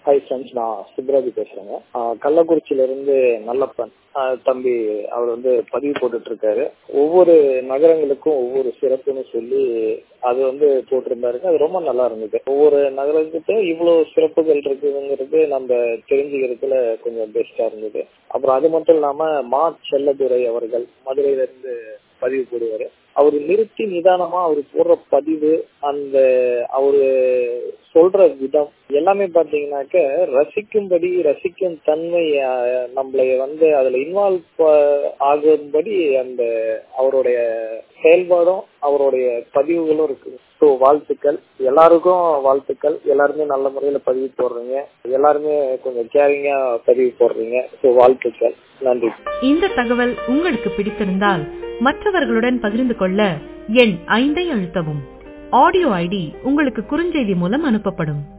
hi friends நான் சுப்ராஜி பேசுறேங்க ஆஹ் கள்ளக்குறிச்சியில இருந்து நல்லப்பன் ஆஹ் தம்பி அவர் வந்து பதிவு போட்டுட்டு இருக்காரு ஒவ்வொரு நகரங்களுக்கும் ஒவ்வொரு சிறப்புன்னு சொல்லி அது வந்து போட்டிருந்தாருங்க அது ரொம்ப நல்லா இருந்தது ஒவ்வொரு நகரத்துக்கு இவ்வளவு சிறப்புகள் இருக்குதுங்கிறது நம்ம தெரிஞ்சுக்கிறதுல கொஞ்சம் பெஸ்டா இருந்தது அப்புறம் அது மட்டும் இல்லாம மா செல்லதுரை அவர்கள் மதுரையில இருந்து பதிவு போடுவாரு அவர் நிறுத்தி நிதானமா அவர் போடுற பதிவு அந்த அவரு சொல்ற விதம் எல்லாமே பாத்தீங்கன்னாக்க ரசிக்கும்படி ரசிக்கும் தன்மை அஹ், நம்மளை வந்து அதுல இன்வால்வ் ஆகும்படி அந்த அவருடைய செயல்பாடும் அவருடைய பதிவுகளும் இருக்கு ஸோ வாழ்த்துக்கள் எல்லாருக்கும் வாழ்த்துக்கள் எல்லாருமே நல்ல முறையில பதிவு போடுறீங்க எல்லாருமே கொஞ்சம் கேரிங்கா பதிவு போடுறீங்க ஸோ வாழ்த்துக்கள் நன்றி இந்த தகவல் உங்களுக்கு பிடித்திருந்தால் மற்றவர்களுடன் பகிர்ந்து கொள்ள எண் ஐந்தை அழுத்தவும் ஆடியோ ஐடி உங்களுக்கு குறுஞ்செய்தி மூலம் அனுப்பப்படும்